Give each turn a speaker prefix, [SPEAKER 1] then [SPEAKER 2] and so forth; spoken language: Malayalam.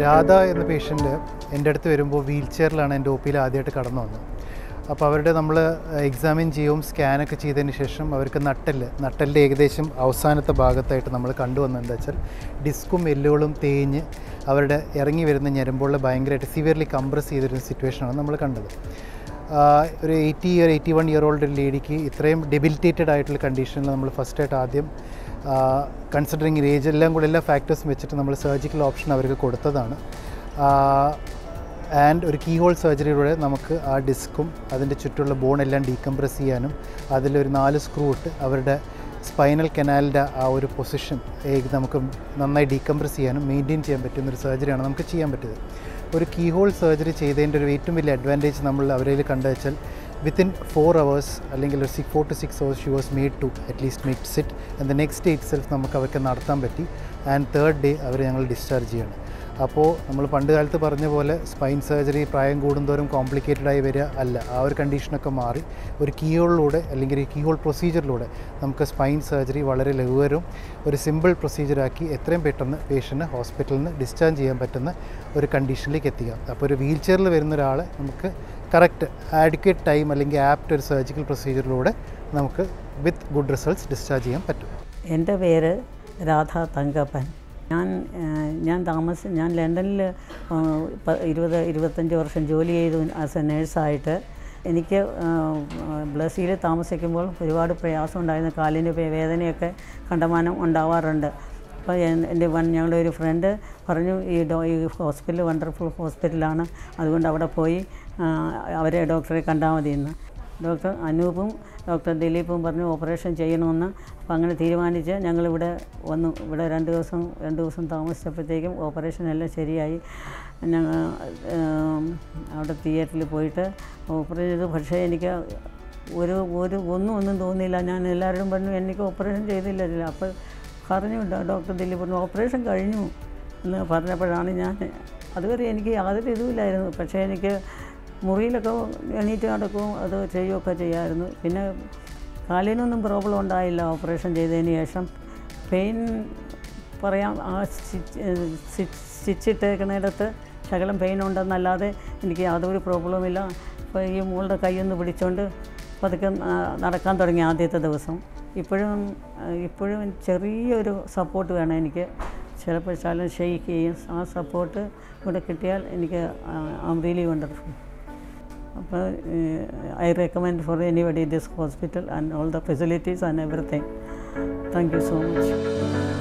[SPEAKER 1] രാധ എന്ന പേഷ്യൻ്റ് എൻ്റെ അടുത്ത് വരുമ്പോൾ വീൽ ചെയറിലാണ് എൻ്റെ ഒ പിയിൽ ആദ്യമായിട്ട് കടന്നു വന്നത് അപ്പോൾ അവരുടെ നമ്മൾ എക്സാമിൻ ചെയ്യും സ്കാനൊക്കെ ചെയ്തതിന് ശേഷം അവർക്ക് നട്ടല് നട്ടലിൻ്റെ ഏകദേശം അവസാനത്തെ ഭാഗത്തായിട്ട് നമ്മൾ കണ്ടുവന്നത് എന്താ വെച്ചാൽ ഡിസ്കും എല്ലുകളും തേഞ്ഞ് അവരുടെ ഇറങ്ങി വരുന്ന ഞരമ്പുകളിൽ ഭയങ്കരമായിട്ട് സിവിയർലി കംപ്രസ് ചെയ്തൊരു സിറ്റുവേഷനാണ് നമ്മൾ കണ്ടത് ആഹ് ഒരു eighty year eighty one year old ഒരു ലേഡിക്ക് ഇത്രയും ഡെബിലിറ്റേറ്റഡ് ആയിട്ടുള്ള കണ്ടീഷനിൽ നമ്മൾ ഫസ്റ്റായിട്ട് ആദ്യം കൺസിഡറിങ് ഏജ് എല്ലാം കൂടെ എല്ലാ ഫാക്ടേഴ്സും വെച്ചിട്ട് നമ്മൾ സർജിക്കൽ ഓപ്ഷൻ അവർക്ക് കൊടുത്തതാണ് ആൻഡ് ഒരു കീ ഹോൾ സർജറിയിലൂടെ നമുക്ക് ആ ഡിസ്കും അതിൻ്റെ ചുറ്റുമുള്ള ബോൺ എല്ലാം ഡീകംപ്രസ് ചെയ്യാനും അതിലൊരു നാല് സ്ക്രൂ ഇട്ട് അവരുടെ സ്പൈനൽ കനാലിൻ്റെ ആ ഒരു പൊസിഷൻ നമുക്ക് നന്നായി ഡീകംപ്രസ് ചെയ്യാനും മെയിൻറ്റെയിൻ ചെയ്യാൻ പറ്റുന്ന ഒരു സർജറിയാണ് നമുക്ക് ചെയ്യാൻ പറ്റിയത് ഒരു കീ ഹോൾ സർജറി ചെയ്തതിൻ്റെ ഒരു ഏറ്റവും വലിയ അഡ്വാൻറ്റേജ് നമ്മൾ അവരിൽ കണ്ടു വെച്ചാൽ വിത്തിൻ ഫോർ അവേഴ്സ് അല്ലെങ്കിൽ ഒരു six four to six hours she was made to at least make sit and the next day itself നമുക്ക് അവർക്ക് നടത്താൻ പറ്റി ആൻഡ് തേർഡ് ഡേ അവരെ ഞങ്ങൾ ഡിസ്ചാർജ് ചെയ്യണം അപ്പോൾ നമ്മൾ പണ്ട് കാലത്ത് പറഞ്ഞ പോലെ സ്പൈൻ സർജറി പ്രായം കൂടുന്തോറും കോംപ്ലിക്കേറ്റഡ് ആയി വരിക അല്ല ആ ഒരു കണ്ടീഷനൊക്കെ മാറി ഒരു കീഹോളിലൂടെ അല്ലെങ്കിൽ ഒരു കീഹോൾ പ്രൊസീജിയറിലൂടെ നമുക്ക് സ്പൈൻ സർജറി വളരെ ലഘുവരും ഒരു സിമ്പിൾ പ്രൊസീജിയറാക്കി എത്രയും പെട്ടെന്ന് പേഷ്യൻറ്റ് ഹോസ്പിറ്റലിൽ നിന്ന് ഡിസ്ചാർജ് ചെയ്യാൻ പറ്റുന്ന ഒരു കണ്ടീഷനിലേക്ക് എത്തിക്കാം അപ്പോൾ ഒരു വീൽ ചെയറിൽ വരുന്ന ഒരാളെ നമുക്ക് കറക്റ്റ് ആഡ്ക്വേറ്റ് ടൈം അല്ലെങ്കിൽ ആപ്റ്റ് ഒരു സർജിക്കൽ പ്രൊസീജിയറിലൂടെ നമുക്ക് വിത്ത് ഗുഡ് റിസൾട്ട്സ് ഡിസ്ചാർജ് ചെയ്യാൻ പറ്റും
[SPEAKER 2] എൻ്റെ പേര് രാധ തങ്കപ്പൻ ഞാൻ ഏഹ്, ഞാൻ താമസ ഞാൻ ലണ്ടനിൽ ഇരുപത് ഇരുപത്തഞ്ച് വർഷം ജോലി ചെയ്തു ആസ് എ നേഴ്സായിട്ട് എനിക്ക് ബ്ലസ്സിയിൽ താമസിക്കുമ്പോൾ ഒരുപാട് പ്രയാസം ഉണ്ടായിരുന്നു കാലിന് വേ- വേദനയൊക്കെ കണ്ടമാനം ഉണ്ടാവാറുണ്ട് അപ്പോൾ എൻ- എൻ്റെ വൺ ഞങ്ങളുടെ ഒരു ഫ്രണ്ട് പറഞ്ഞു ഈ ഡോ ഈ ഹോസ്പിറ്റൽ വണ്ടർഫുൾ ഹോസ്പിറ്റലാണ് അതുകൊണ്ട് അവിടെ പോയി ആ, അവരെ ഡോക്ടറെ കണ്ടാൽ മതി എന്ന് ഡോക്ടർ അനൂപും ഡോക്ടർ ദിലീപും പറഞ്ഞു ഓപ്പറേഷൻ ചെയ്യണമെന്ന് അപ്പോൾ അങ്ങനെ തീരുമാനിച്ച് ഞങ്ങളിവിടെ വന്നു ഇവിടെ രണ്ട് ദിവസം രണ്ട് ദിവസം താമസിച്ചപ്പോഴത്തേക്കും ഓപ്പറേഷൻ എല്ലാം ശരിയായി ഞങ്ങൾ അവിടെ തിയേറ്ററിൽ പോയിട്ട് ഓപ്പറേഷൻ ചെയ്തു പക്ഷേ എനിക്ക് ഒരു ഒരു ഒന്നും ഒന്നും തോന്നിയില്ല ഞാൻ എല്ലാവരോടും പറഞ്ഞു എനിക്ക് ഓപ്പറേഷൻ ചെയ്തില്ല അപ്പോൾ പറഞ്ഞു ഡോ- ഡോക്ടർ ദിലീപ് പറഞ്ഞു ഓപ്പറേഷൻ കഴിഞ്ഞു എന്ന് പറഞ്ഞപ്പോഴാണ് ഞാൻ അതുവരെ എനിക്ക് യാതൊരു ഇതുമില്ലായിരുന്നു പക്ഷേ എനിക്ക് മുറിയിലൊക്കെ എണീറ്റ് നടക്കുകയും അത് ചെയ്യുകയൊക്കെ ചെയ്യുമായിരുന്നു പിന്നെ കാലിനൊന്നും പ്രോബ്ലം ഉണ്ടായില്ല ഓപ്പറേഷൻ ചെയ്തതിന് ശേഷം പെയിൻ പറയാം ആ സ്റ്റിച്ച് സ്റ്റിച്ചിട്ടേക്കുന്നിടത്ത് ശകലം പെയിൻ ഉണ്ടെന്നല്ലാതെ എനിക്ക് യാതൊരു പ്രോബ്ലവുമില്ല അപ്പോൾ ഈ മോളുടെ കൈയൊന്ന് പിടിച്ചുകൊണ്ട് പതുക്കെ ന- നടക്കാൻ തുടങ്ങി ആദ്യത്തെ ദിവസം ഇപ്പോഴും ആ, ഇപ്പോഴും ചെറിയൊരു സപ്പോർട്ട് വേണം എനിക്ക് ചിലപ്പോൾ ശകലം ഷെയ്ക്ക് ചെയ്യും ആ സപ്പോർട്ട് ഇവിടെ കിട്ടിയാൽ എനിക്ക് ഐ എം റിയലി വണ്ടർഫുൾ അപ്പോൾ I recommend for anybody this hospital and all the facilities and everything thank you so much